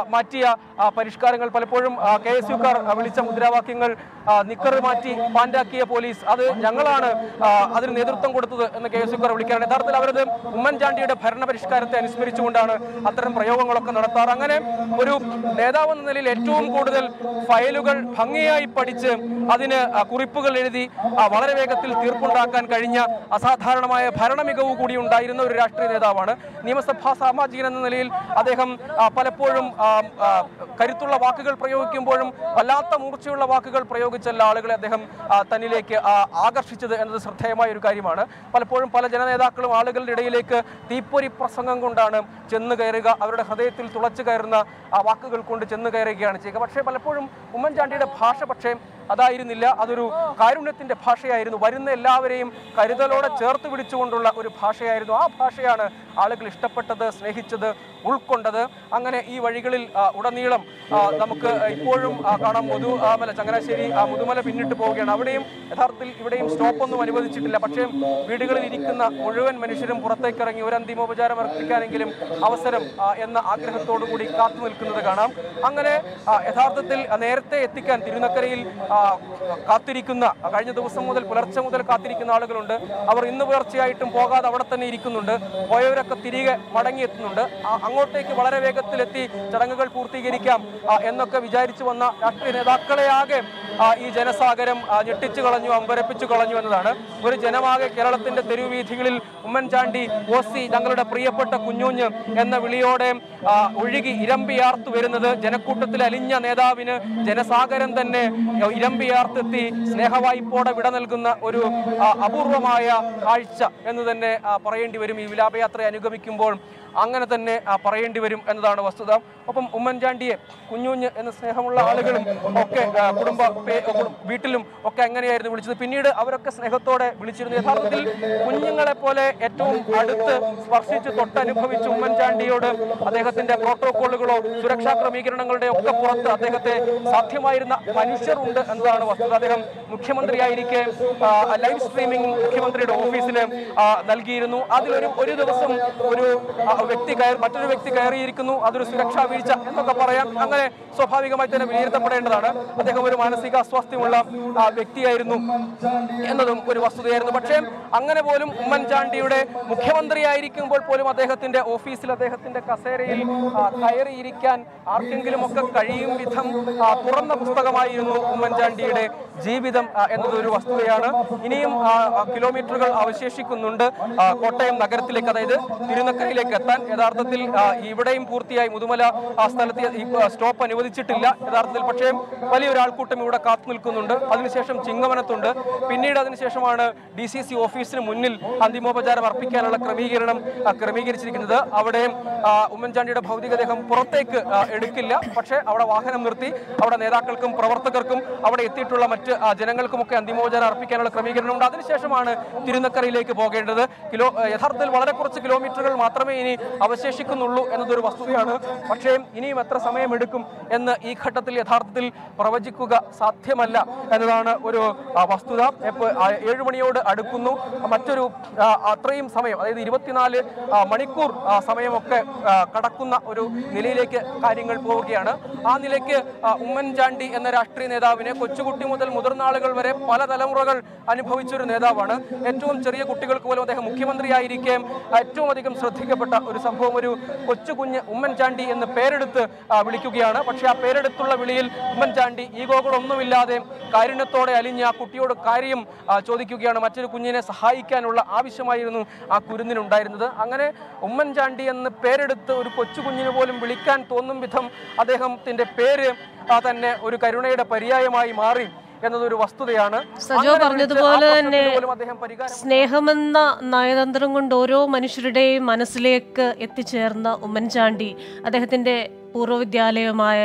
S2: ആ, പരിഷ്കാരങ്ങൾ പലപ്പോഴും കെ എസ് യുക്കാർ വിളിച്ച മുദ്രാവാക്യങ്ങൾ ആ, നിക്കർ മാറ്റി പാൻഡാക്കിയ പോലീസ് അത് ഞങ്ങളാണ് ആ, അതിന് നേതൃത്വം കൊടുത്തത് എന്ന് കെ എസ് യുക്കാർ വിളിക്കാറുണ്ട് യഥാർത്ഥത്തിൽ അവരത് ഉമ്മൻചാണ്ടിയുടെ ഭരണ പരിഷ്കാരത്തെ അനുസ്മരിച്ചുകൊണ്ടാണ് അത്തരം പ്രയോഗങ്ങളൊക്കെ നടത്താറ് അങ്ങനെ ഒരു നേതാവ് എന്ന നിലയിൽ ഏറ്റവും കൂടുതൽ ഫയലുകൾ ഭംഗിയായി പഠിച്ച് അതിന് ആ, കുറിപ്പുകൾ എഴുതി ആ, വളരെ വേഗത്തിൽ തീർപ്പുണ്ടാക്കാൻ കഴിഞ്ഞ അസാധാരണമായ ഭരണ മികവ് കൂടി ഉണ്ടായിരുന്ന ഒരു രാഷ്ട്രീയ നേതാവാണ് നിയമസഭാ സാമാജികൻ എന്ന നിലയിൽ അദ്ദേഹം ആ, പലപ്പോഴും ആ, ആ, കരുത്തുള്ള വാക്കുകൾ പ്രയോഗിക്കുമ്പോഴും വല്ലാത്ത മൂർച്ചയുള്ള വാക്കുകൾ പ്രയോഗിച്ചല്ല ആളുകളെ അദ്ദേഹം ആ, തന്നിലേക്ക് ആ, ആകർഷിച്ചത് എന്നത് ശ്രദ്ധേയമായ ഒരു കാര്യമാണ് പലപ്പോഴും പല ജനനേതാക്കളും ആളുകളുടെ ഇടയിലേക്ക് തീപ്പൊരി പ്രസംഗം കൊണ്ടാണ് ചെന്ന് കയറുക അവരുടെ ഹൃദയത്തിൽ തുളച്ചു കയറുന്ന ആ വാക്കുകൾ കൊണ്ട് ചെന്ന് കയറുകയാണ് ചെയ്യുക പക്ഷേ പലപ്പോഴും ഉമ്മൻചാണ്ടിയുടെ ഭാഷ പക്ഷേ അതായിരുന്നില്ല അതൊരു കാരുണ്യത്തിന്റെ ഭാഷയായിരുന്നു വരുന്ന എല്ലാവരെയും കരുതലോടെ ചേർത്ത് പിടിച്ചുകൊണ്ടുള്ള ഒരു ഭാഷയായിരുന്നു ആ ഭാഷയാണ് ആളുകൾ ഇഷ്ടപ്പെട്ടത് സ്നേഹിച്ചത് ഉൾക്കൊണ്ടത് അങ്ങനെ ഈ വഴികളിൽ ആ, ഉടനീളം ആ, നമുക്ക് ഇപ്പോഴും ആ, കാണാം മുതു ആ, മല ചങ്ങനാശ്ശേരി ആ, മുതുമല പിന്നിട്ട് പോവുകയാണ് അവിടെയും യഥാർത്ഥത്തിൽ ഇവിടെയും സ്റ്റോപ്പൊന്നും അനുവദിച്ചിട്ടില്ല പക്ഷേ വീടുകളിൽ ഇരിക്കുന്ന മുഴുവൻ മനുഷ്യരും പുറത്തേക്ക് ഇറങ്ങി ഒരു അന്തിമോപചാരം അർപ്പിക്കാനെങ്കിലും അവസരം ആ, എന്ന ആഗ്രഹത്തോടു കൂടി കാത്തു നിൽക്കുന്നത് കാണാം അങ്ങനെ ആ, യഥാർത്ഥത്തിൽ നേരത്തെ എത്തിക്കാൻ തിരുനക്കരയിൽ ആ, കാത്തിരിക്കുന്ന കഴിഞ്ഞ ദിവസം മുതൽ പുലർച്ചെ മുതൽ കാത്തിരിക്കുന്ന ആളുകളുണ്ട് അവർ ഇന്ന് പുലർച്ചെയായിട്ടും പോകാതെ അവിടെ തന്നെ ഇരിക്കുന്നുണ്ട് പോയവരൊക്കെ തിരികെ മടങ്ങിയെത്തുന്നുണ്ട് ആ, അങ്ങോട്ടേക്ക് വളരെ വേഗത്തിലെത്തി ചടങ്ങുകൾ പൂർത്തീകരിക്കാം ആ, എന്നൊക്കെ വിചാരിച്ചു വന്ന രാഷ്ട്രീയ നേതാക്കളെ ആകെ ആ, ഈ ജനസാഗരം ആ, ഞെട്ടിച്ചു കളഞ്ഞു അമ്പരപ്പിച്ചു കളഞ്ഞു എന്നതാണ് ഒരു ജനമാകെ കേരളത്തിന്റെ തെരുവീഥികളിൽ ഉമ്മൻചാണ്ടി ഓസി ഞങ്ങളുടെ പ്രിയപ്പെട്ട കുഞ്ഞുഞ്ഞ് എന്ന വിളിയോടെ ആ, ഒഴുകി ഇരമ്പിയാർത്തു വരുന്നത് ജനക്കൂട്ടത്തിൽ അലിഞ്ഞ നേതാവിന് ജനസാഗരം തന്നെ ഇരമ്പിയാർത്തെത്തി സ്നേഹവായ്പോടെ വിട നൽകുന്ന ഒരു ആ, അപൂർവമായ കാഴ്ച എന്ന് തന്നെ ആ, പറയേണ്ടി വരും ഈ വിലാപയാത്രയെ അനുഗമിക്കുമ്പോൾ അങ്ങനെ തന്നെ ആ, പറയേണ്ടി വരും എന്നതാണ് വസ്തുത ഒപ്പം ഉമ്മൻചാണ്ടിയെ കുഞ്ഞുഞ്ഞ് എന്ന സ്നേഹമുള്ള ആളുകളും ഒക്കെ ആ, കുടുംബ പേ- കുടും- വീട്ടിലും ഒക്കെ അങ്ങനെയായിരുന്നു വിളിച്ചത് പിന്നീട് അവരൊക്കെ സ്നേഹത്തോടെ വിളിച്ചിരുന്നു യഥാർത്ഥത്തിൽ കുഞ്ഞുങ്ങളെ പോലെ ഏറ്റവും അടുത്ത് സ്പർശിച്ച് തൊട്ടനുഭവിച്ച ഉമ്മൻചാണ്ടിയോട് അദ്ദേഹത്തിന്റെ പ്രോട്ടോകോളുകളോ സുരക്ഷാ ക്രമീകരണങ്ങളുടെ ഒക്കെ പുറത്ത് അദ്ദേഹത്തെ സാധ്യമായിരുന്ന മനുഷ്യരുണ്ട് എന്നതാണ് വസ്തുത അദ്ദേഹം മുഖ്യമന്ത്രിയായിരിക്കെ ആ, ലൈവ് സ്ട്രീമിംഗ് മുഖ്യമന്ത്രിയുടെ ഓഫീസിന് ആ, നൽകിയിരുന്നു അതിലൊരു ഒരു ദിവസം ഒരു ആ, വ്യക്തി കയറി മറ്റൊരു വ്യക്തി കയറിയിരിക്കുന്നു അതൊരു സുരക്ഷാ വീഴ്ച എന്നൊക്കെ പറയാം അങ്ങനെ സ്വാഭാവികമായി തന്നെ വിലയിരുത്തപ്പെടേണ്ടതാണ് അദ്ദേഹം ഒരു മാനസിക അസ്വാസ്ഥ്യമുള്ള ആ, വ്യക്തിയായിരുന്നു എന്നതും ഒരു വസ്തുതയായിരുന്നു പക്ഷേ അങ്ങനെ പോലും ഉമ്മൻചാണ്ടിയുടെ മുഖ്യമന്ത്രിയായിരിക്കുമ്പോൾ പോലും അദ്ദേഹത്തിന്റെ ഓഫീസിൽ അദ്ദേഹത്തിന്റെ കസേരയിൽ ആ, കയറിയിരിക്കാൻ ആർക്കെങ്കിലും ഒക്കെ കഴിയും വിധം ആ, തുറന്ന പുസ്തകമായിരുന്നു ഉമ്മൻചാണ്ടിയുടെ ജീവിതം ആ, എന്നതൊരു വസ്തുതയാണ് ഇനിയും ആ, ആ, കിലോമീറ്ററുകൾ അവശേഷിക്കുന്നുണ്ട് ആ, കോട്ടയം നഗരത്തിലേക്ക് അതായത് തിരുനക്കരയിലേക്ക് എത്താൻ യഥാർത്ഥത്തിൽ ആ, ഇവിടെയും പൂർത്തിയായി മുതുമല ആ സ്ഥലത്ത് ഈ ആ, സ്റ്റോപ്പ് അനുവദിച്ചിട്ടില്ല യഥാർത്ഥത്തിൽ പക്ഷേ വലിയൊരു ആൾക്കൂട്ടം ഇവിടെ കാത്തു നിൽക്കുന്നുണ്ട് അതിനുശേഷം ചിങ്ങവനത്തുണ്ട് പിന്നീട് അതിനുശേഷമാണ് ഡി സി സി ഓഫീസിന് മുന്നിൽ അന്തിമോപചാരം അർപ്പിക്കാനുള്ള ക്രമീകരണം ആ, ക്രമീകരിച്ചിരിക്കുന്നത് അവിടെ ആ, ഉമ്മൻചാണ്ടിയുടെ ഭൗതികദേഹം പുറത്തേക്ക് ആ, എടുക്കില്ല പക്ഷേ അവിടെ വാഹനം നിർത്തി അവിടെ നേതാക്കൾക്കും പ്രവർത്തകർക്കും അവിടെ എത്തിയിട്ടുള്ള മറ്റ് ആ, ജനങ്ങൾക്കുമൊക്കെ അന്തിമോപചാരം അർപ്പിക്കാനുള്ള ക്രമീകരണമുണ്ട് അതിനുശേഷമാണ് തിരുനക്കരയിലേക്ക് പോകേണ്ടത് കിലോ ആ, യഥാർത്ഥത്തിൽ വളരെ കുറച്ച് കിലോമീറ്ററുകൾ മാത്രമേ ഇനി അവശേഷിക്കുന്നുള്ളൂ എന്നതൊരു വസ്തുതയാണ് പക്ഷേ ഇനിയും എത്ര സമയമെടുക്കും എന്ന് ഈ ഘട്ടത്തിൽ യഥാർത്ഥത്തിൽ പ്രവചിക്കുക സാധ്യമല്ല എന്നതാണ് ഒരു ആ, വസ്തുത ഇപ്പോൾ ആ, ഏഴ് മണിയോട് അടുക്കുന്നു മറ്റൊരു ആ, അത്രയും സമയം അതായത് ഇരുപത്തിനാല് ആ, മണിക്കൂർ ആ, സമയമൊക്കെ ആ, കടക്കുന്ന ഒരു നിലയിലേക്ക് കാര്യങ്ങൾ പോവുകയാണ് ആ നിലയ്ക്ക് ആ, ഉമ്മൻചാണ്ടി എന്ന രാഷ്ട്രീയ നേതാവിനെ കൊച്ചുകുട്ടി മുതൽ മുതിർന്ന ആളുകൾ വരെ പല തലമുറകൾ അനുഭവിച്ച ഒരു നേതാവാണ് ഏറ്റവും ചെറിയ കുട്ടികൾക്ക് പോലും അദ്ദേഹം മുഖ്യമന്ത്രിയായിരിക്കെ ഏറ്റവും അധികം ശ്രദ്ധിക്കപ്പെട്ട ഒരു സംഭവം ഒരു കൊച്ചു കുഞ്ഞ് ഉമ്മൻചാണ്ടി എന്ന് പേരെടുത്ത് ആ, വിളിക്കുകയാണ് പക്ഷേ ആ പേരെടുത്തുള്ള വിളിയിൽ ഉമ്മൻചാണ്ടി ഈഗോകളൊന്നുമില്ലാതെ കാരുണ്യത്തോടെ അലിഞ്ഞ ആ കുട്ടിയോട് കാര്യം ആ, ചോദിക്കുകയാണ് മറ്റൊരു കുഞ്ഞിനെ സഹായിക്കാനുള്ള ആവശ്യമായിരുന്നു ആ കുരുന്നിനുണ്ടായിരുന്നത് അങ്ങനെ ഉമ്മൻചാണ്ടി എന്ന് പേരെടുത്ത് ഒരു കൊച്ചു കുഞ്ഞിന് പോലും വിളിക്കാൻ തോന്നും വിധം അദ്ദേഹത്തിന്റെ പേര് ആ, തന്നെ ഒരു കരുണയുടെ പര്യായമായി മാറി എന്നതൊരു വസ്തുതയാണ്
S1: സജോ
S2: അങ്ങനെ വിളിച്ച് ആ
S1: പറഞ്ഞതുപോലെ
S2: പ്രശ്നത്തിന്
S1: തന്നെ
S2: പോലും അദ്ദേഹം പരിഹാരം
S1: സ്നേഹമെന്ന നയതന്ത്രം കൊണ്ട് ഓരോ മനുഷ്യരുടെയും മനസ്സിലേക്ക് എത്തിച്ചേർന്ന ഉമ്മൻചാണ്ടി അദ്ദേഹത്തിൻ്റെ പൂർവ്വവിദ്യാലയമായ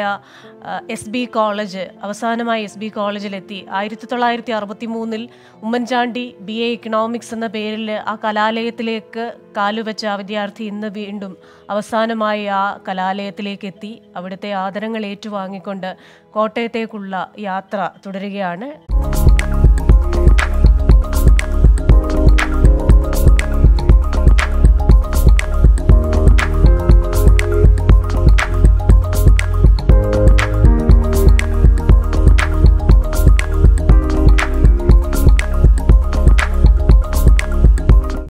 S1: എസ് ബി കോളേജ് അവസാനമായി എസ് ബി കോളേജിലെത്തി ആയിരത്തി തൊള്ളായിരത്തി അറുപത്തി മൂന്നിൽ ഉമ്മൻചാണ്ടി ബി എ ഇക്കണോമിക്സ് എന്ന പേരിൽ ആ കലാലയത്തിലേക്ക് കാലുവെച്ച ആ വിദ്യാർത്ഥി ഇന്ന് വീണ്ടും അവസാനമായി ആ കലാലയത്തിലേക്ക് എത്തി അവിടുത്തെ ആദരങ്ങൾ ഏറ്റുവാങ്ങിക്കൊണ്ട് കോട്ടയത്തേക്കുള്ള യാത്ര തുടരുകയാണ്